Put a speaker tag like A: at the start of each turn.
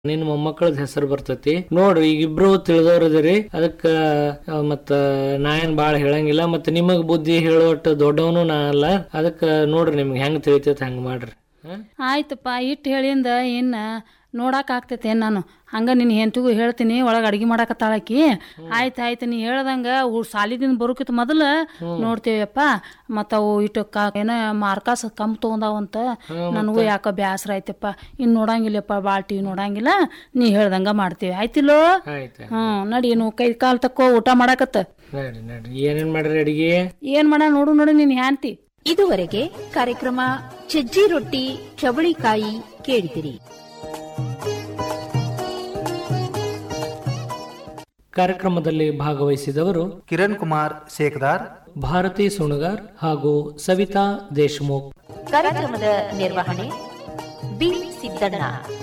A: ನಿನ್ ಮೊಮ್ಮಕ್ಕಳದ ಹೆಸರು ಬರ್ತೈತಿ ನೋಡ್ರಿ ಈಗ ಇಬ್ರು ತಿಳಿದವ್ರದಿರಿ ಅದಕ್ಕ ಆ, ಮತ್ತ ನಾ ಏನ್ ಬಾಳ ಹೇಳಂಗಿಲ್ಲ ಮತ್ತ ನಿಮಗ್ ಬುದ್ಧಿ ಹೇಳುವಟ್ಟು ದೊಡ್ಡವನು ನಾ ಅಲ್ಲ ಅದಕ್ಕ ನೋಡ್ರಿ ನಿಮ್ಗೆ ಹೆಂಗ್ ತಿಳಿತೈತಿ ಹಂಗ ಮಾಡ್ರಿ ಹ?
B: ಆಯ್ತಪ್ಪ ಇಟ್ಟು ಹೇಳಿಂದ ಇನ್ನ ನೋಡಾಕ ಆಗ್ತೈತೆ ಏನ್ ನಾನು ಹಂಗ ನಿನ್ ಹೆಂತಿಗೂ ಹೇಳ್ತೀನಿ ಒಳಗೆ ಅಡಿಗೆ ಮಾಡಾಕತ್ತಾಳಕಿ ಆಯ್ತು ಆಯ್ತು ನೀ ಹೇಳ್ದಂಗ ಉ- ಸಾಲಿದಿಂದ ಬರೋಕಿತ್ ಮೊದಲ ನೋಡ್ತೇವಪ್ಪ ಮತ್ತ ಅವು ಇಟ್ಟು ಕಾ ಏನ ಮಾರ್ಕಾಸ್ ಕಮ್ ತಗೊಂಡಾವಂತ ನನಗೂ ಯಾಕ ಬ್ಯಾಸರ ಆಯ್ತಪ್ಪ ಇನ್ ನೋಡಂಗಿಲ್ಲಪ್ಪ ಬಾಳ್ ಟಿವಿ ನೋಡಂಗಿಲ್ಲ ನೀ ಹೇಳ್ದಂಗ ಮಾಡ್ತೀವಿ ಆಯ್ತಿಲ್ಲೋ
A: ಆಯ್ತ
B: ಹ್ಮ್ ನಡಿ ನೀವು ಕೈ ಕಾಲ್ ತಕ್ಕೋ ಊಟ ಮಾಡಾಕತ್ತ
A: ನಡ್ರಿ ನಡ್ರಿ ಏನೇನ್ ಮಾಡ್ರಿ ಅಡಿಗೆ
B: ಏನ್ ಮಾಡ ನೋಡು ನೋಡು ನಿನ್ ಹ್ಯಾಂತಿ
C: ಇದುವರೆಗೆ ಕಾರ್ಯಕ್ರಮ ಸಜ್ಜಿ ರೊಟ್ಟಿ ಚವಳಿಕಾಯಿ ಕೇಳಿದಿರಿ
A: ಕಾರ್ಯಕ್ರಮದಲ್ಲಿ ಭಾಗವಹಿಸಿದವರು
D: ಕಿರಣ್ ಕುಮಾರ್ ಶೇಖದಾರ್
A: ಭಾರತಿ ಸುಣಗಾರ್ ಹಾಗೂ ಸವಿತಾ ದೇಶ್ಮುಖ್
C: ಕಾರ್ಯಕ್ರಮದ ನಿರ್ವಹಣೆ ಬಿ ಸಿದ್ದಣ್ಣ